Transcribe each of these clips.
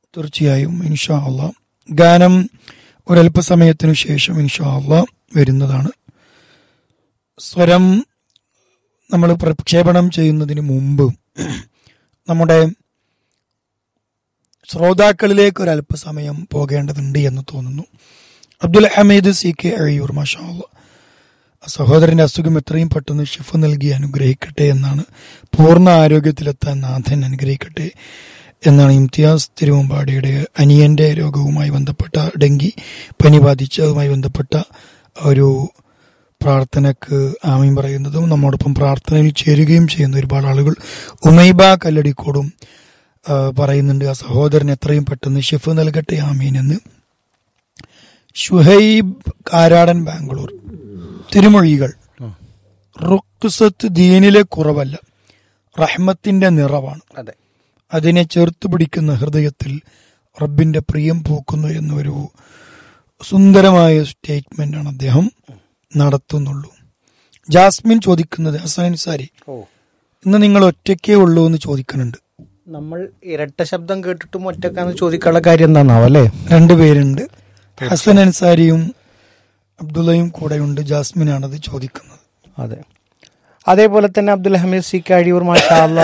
തീർച്ചയായും ഇൻഷാ അള്ളാ ഗാനം ഒരല്പസമയത്തിനു ശേഷം ഇൻഷാ അള്ളാ വരുന്നതാണ് സ്വരം നമ്മൾ പ്രക്ഷേപണം ചെയ്യുന്നതിന് മുമ്പ് നമ്മുടെ ശ്രോതാക്കളിലേക്ക് ഒരു അല്പസമയം പോകേണ്ടതുണ്ട് എന്ന് തോന്നുന്നു അബ്ദുൽ ഹമീദ് സി കെ അഴിയൂർ മാഷാ അള്ളാ സഹോദരന്റെ അസുഖം എത്രയും പെട്ടെന്ന് ഷിഫ നൽകി അനുഗ്രഹിക്കട്ടെ എന്നാണ് പൂർണ്ണ ആരോഗ്യത്തിലെത്താൻ നാഥൻ അനുഗ്രഹിക്കട്ടെ എന്നാണ് ഇംതിയാസ് തിരുവമ്പാടിയുടെ അനിയന്റെ രോഗവുമായി ബന്ധപ്പെട്ട ഡെങ്കി പനി ബാധിച്ചതുമായി ബന്ധപ്പെട്ട ഒരു പ്രാർത്ഥനക്ക് ആമീൻ പറയുന്നതും നമ്മോടൊപ്പം പ്രാർത്ഥനയിൽ ചേരുകയും ചെയ്യുന്ന ഒരുപാട് ആളുകൾ ഉമൈബ കല്ലടിക്കോടും ആ, പറയുന്നുണ്ട് ആ സഹോദരൻ എത്രയും പെട്ടെന്ന് ഷിഫ് നൽകട്ടെ ആമീൻ എന്ന് ഷുഹൈബ് കാരാടൻ ബാംഗ്ലൂർ തിരുമൊഴികൾ റുക്സത്ത് ദീനിലെ കുറവല്ല റഹ്മത്തിന്റെ നിറവാണ് അതെ അതിനെ ചേർത്ത് പിടിക്കുന്ന ഹൃദയത്തിൽ റബ്ബിന്റെ പ്രിയം പൂക്കുന്നു എന്നൊരു സുന്ദരമായ സ്റ്റേറ്റ്മെന്റ് ആണ് അദ്ദേഹം നടത്തുന്നുള്ളൂ ജാസ്മിൻ ചോദിക്കുന്നത് ഹസൻ സാരി ഓ ഇന്ന് നിങ്ങൾ ഒറ്റയ്ക്കേ ഉള്ളൂ എന്ന് ചോദിക്കുന്നുണ്ട് നമ്മൾ ഇരട്ട ശബ്ദം കേട്ടിട്ടും ഒറ്റക്കാന്ന് ചോദിക്കാനുള്ള കാര്യം എന്താണാവോ അല്ലേ രണ്ടുപേരുണ്ട് ഹസൻ അൻസാരിയും അബ്ദുള്ളയും കൂടെയുണ്ട് ജാസ്മിനാണത് ചോദിക്കുന്നത് അതെ അതേപോലെ തന്നെ അബ്ദുൽ ഹമീദ് സി കഴിയൂർ മാഷാ അല്ലാ.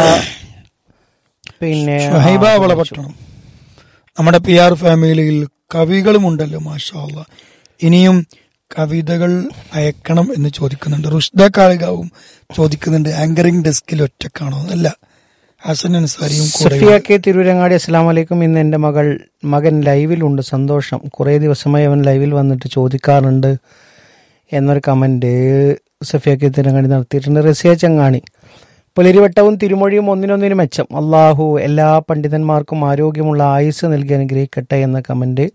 പിന്നെ ഷഹൈബ വളപട്ടണം നമ്മുടെ പി ആർ ഫാമിലിയിൽ കവികളുമുണ്ടല്ലോ മാഷാ അള്ളാ ഇനിയും കവിതകൾ അയക്കണം എന്ന് ചോദിക്കുന്നുണ്ട് റുഷ്ദ കാളികാവും ചോദിക്കുന്നുണ്ട് ആങ്കറിംഗ് ഡെസ്കിൽ ഒറ്റക്കാണോ അല്ല ഹസൻ അൻസാരിയും കൂടെ സഫിയ കെ തിരൂരങ്ങാടി അസ്സലാം വലൈക്കും ഇന്ന് എൻ്റെ മകൾ മകൻ ലൈവിലുണ്ട് സന്തോഷം കുറേ ദിവസമായി അവൻ ലൈവിൽ വന്നിട്ട് ചോദിക്കാറുണ്ട് എന്നൊരു കമന്റ് സഫിയ കെ തിരങ്ങാടി നടത്തിയിട്ടുണ്ട് റസിയ ചങ്ങാണി പുലരിവട്ടവും തിരുമൊഴിയും ഒന്നിനൊന്നിന് മെച്ചം അള്ളാഹു എല്ലാ പണ്ഡിതന്മാർക്കും ആരോഗ്യമുള്ള ആയുസ് നൽകി അനുഗ്രഹിക്കട്ടെ എന്ന കമന്റ്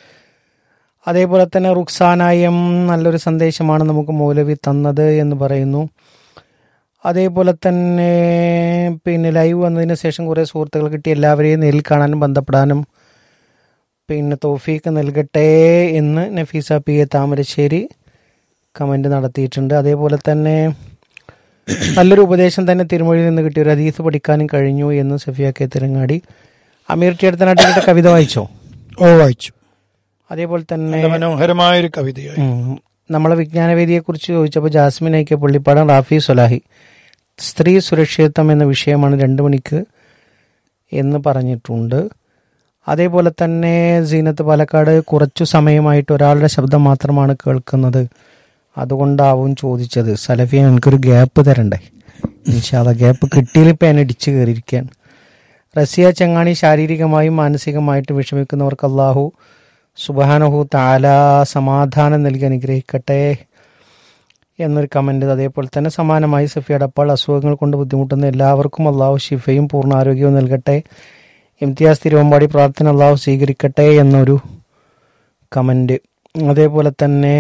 അതേപോലെ തന്നെ റുക്സാനായം നല്ലൊരു സന്ദേശമാണ് നമുക്ക് മൗലവി തന്നത് എന്ന് പറയുന്നു അതേപോലെ തന്നെ പിന്നെ ലൈവ് വന്നതിന് ശേഷം കുറേ സുഹൃത്തുക്കൾ കിട്ടി എല്ലാവരെയും നേരിൽ കാണാനും ബന്ധപ്പെടാനും പിന്നെ തോഫീക്ക് നൽകട്ടെ എന്ന് Nafeesa P A Thamarassery comment നടത്തിയിട്ടുണ്ട് അതേപോലെ തന്നെ നല്ലൊരു ഉപദേശം തന്നെ തിരുമൊഴിയിൽ നിന്ന് കിട്ടിയ ഒരു ഹദീസ് പഠിക്കാനും കഴിഞ്ഞു എന്ന് സഫിയ കെ തിരങ്ങാടി അമീർ ടി അടുത്തനാട്ടിയുടെ കവിത വായിച്ചോ ഓ വായിച്ചു അതേപോലെ തന്നെ നല്ല മനോഹരമായ ഒരു കവിതയായി ഉം. നമ്മളെ വിജ്ഞാനവേദിയെക്കുറിച്ച് ചോദിച്ചപ്പോൾ ജാസ്മിൻ ഐക്യ പുള്ളിപ്പാടം റാഫി സൊലാഹി സ്ത്രീ സുരക്ഷിതത്വം എന്ന വിഷയമാണ് രണ്ട് മണിക്ക് എന്ന് പറഞ്ഞിട്ടുണ്ട് അതേപോലെ തന്നെ സീനത്ത് പാലക്കാട് കുറച്ചു സമയമായിട്ട് ഒരാളുടെ ശബ്ദം മാത്രമാണ് കേൾക്കുന്നത് അതുകൊണ്ടാവും ചോദിച്ചത് സലഫിയ എനിക്കൊരു ഗ്യാപ്പ് തരണ്ടേ ഇൻഷാല്ല ഗ്യാപ്പ് കിട്ടിയാൽ ഇപ്പം എന്നെ ഇടിച്ചു കയറിയിരിക്കുകയാണ് റസിയ ചങ്ങാണി ശാരീരികമായും മാനസികമായിട്ടും വിഷമിക്കുന്നവർക്ക് അള്ളാഹു സുബാനഹു താല സമാധാനം നൽകി അനുഗ്രഹിക്കട്ടെ എന്നൊരു കമന്റ് അതേപോലെ തന്നെ സമാനമായി സഫിയ ഡപ്പാൾ അസുഖങ്ങൾ കൊണ്ട് ബുദ്ധിമുട്ടുന്ന എല്ലാവർക്കും അള്ളാഹു ഷിഫയും പൂർണ്ണാരോഗ്യവും നൽകട്ടെ ഇംതിയാസ് തിരുവമ്പാടി പ്രാർത്ഥന അള്ളാഹു സ്വീകരിക്കട്ടെ എന്നൊരു കമന്റ് അതേപോലെ തന്നെ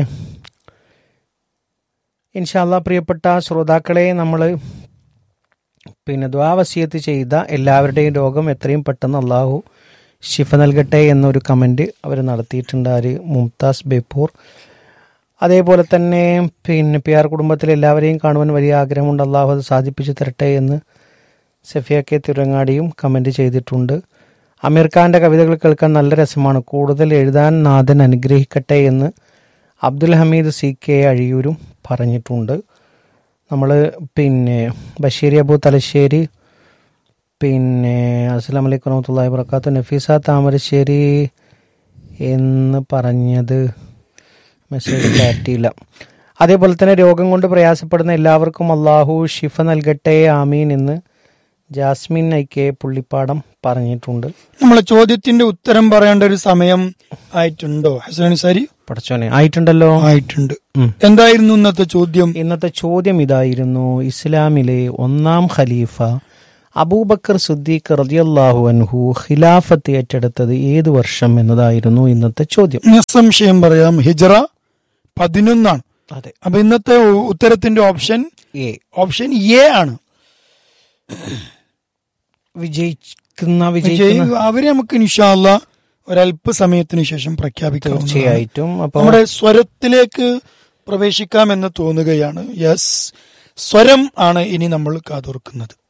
ഇൻഷാല്ല പ്രിയപ്പെട്ട ശ്രോതാക്കളെ നമ്മൾ പിന്നെ ദ്വാവസ്യത്ത് ചെയ്ത എല്ലാവരുടെയും രോഗം എത്രയും പെട്ടെന്ന് അള്ളാഹു ഷിഫ നൽകട്ടെ എന്നൊരു കമൻറ്റ് അവർ നടത്തിയിട്ടുണ്ട് ആര് മുംതാസ് ബേപ്പൂർ അതേപോലെ തന്നെ പിന്നെ പി ആർ കുടുംബത്തിലെ എല്ലാവരെയും കാണുവാൻ വലിയ ആഗ്രഹമുണ്ട് അള്ളാഹു അത് സാധിപ്പിച്ചു തരട്ടെ എന്ന് സഫിയ കെ തിരുവങ്ങാടിയും കമൻറ്റ് ചെയ്തിട്ടുണ്ട് അമീർ ഖാന്റെ കവിതകൾ കേൾക്കാൻ നല്ല രസമാണ് കൂടുതൽ എഴുതാൻ നാഥൻ അനുഗ്രഹിക്കട്ടെ എന്ന് അബ്ദുൽ ഹമീദ് സി കെ അഴിയൂരും പറഞ്ഞിട്ടുണ്ട് നമ്മൾ പിന്നെ ബഷീർ അബു തലശ്ശേരി പിന്നെ അസ്സാം വലൈക്കും വറഹമത്തല്ലാ വർക്കാത്തു നഫീസ താമരശ്ശേരി എന്ന് പറഞ്ഞത് മെസ്സേജ് ക്ലാരിറ്റി ഇല്ല അതേപോലെ തന്നെ രോഗം കൊണ്ട് പ്രയാസപ്പെടുന്ന എല്ലാവർക്കും അള്ളാഹു ഷിഫ നൽകട്ടെ ആമീൻ എന്ന് ജാസ്മിൻ ഐക്കെ പുള്ളിപ്പാടം പറഞ്ഞിട്ടുണ്ട് നമ്മളെ ചോദ്യത്തിന്റെ ഉത്തരം പറയേണ്ട ഒരു സമയം ആയിട്ടുണ്ടോ ഹസൻ അൻസാരി പടച്ചോനെ ആയിട്ടുണ്ടല്ലോ ആയിട്ടുണ്ട് ഉം. എന്തായിരുന്നു ഇന്നത്തെ ചോദ്യം ഇന്നത്തെ ചോദ്യം ഇതായിരുന്നു ഇസ്ലാമിലെ ഒന്നാം ഖലീഫ അബൂബക്കർ സുദ്ദീഖ് റളിയല്ലാഹു അൻഹു ഖിലാഫത്ത് ഏറ്റെടുത്തത് ഏത് വർഷം എന്നതായിരുന്നു ഇന്നത്തെ ചോദ്യം നിസ്സംശയം പറയാം ഹിജറ പതിനൊന്നാണ് അതെ അപ്പൊ ഇന്നത്തെ ഉ- ഉത്തരത്തിന്റെ ഓപ്ഷൻ എ ഓപ്ഷൻ എ ആണ് വിജയിക്കുന്ന വിജയിക്കുന്ന വിജയ് അവരെ നമുക്ക് നിഷാല്ല ഒരല്പ സമയത്തിന് ശേഷം പ്രഖ്യാപിക്കാം തീർച്ചയായിട്ടും അപ്പൊ നമ്മുടെ സ്വരത്തിലേക്ക് പ്രവേശിക്കാമെന്ന് തോന്നുകയാണ് യെസ് സ്വരം ആണ് ഇനി നമ്മൾ കാതോർക്കുന്നത്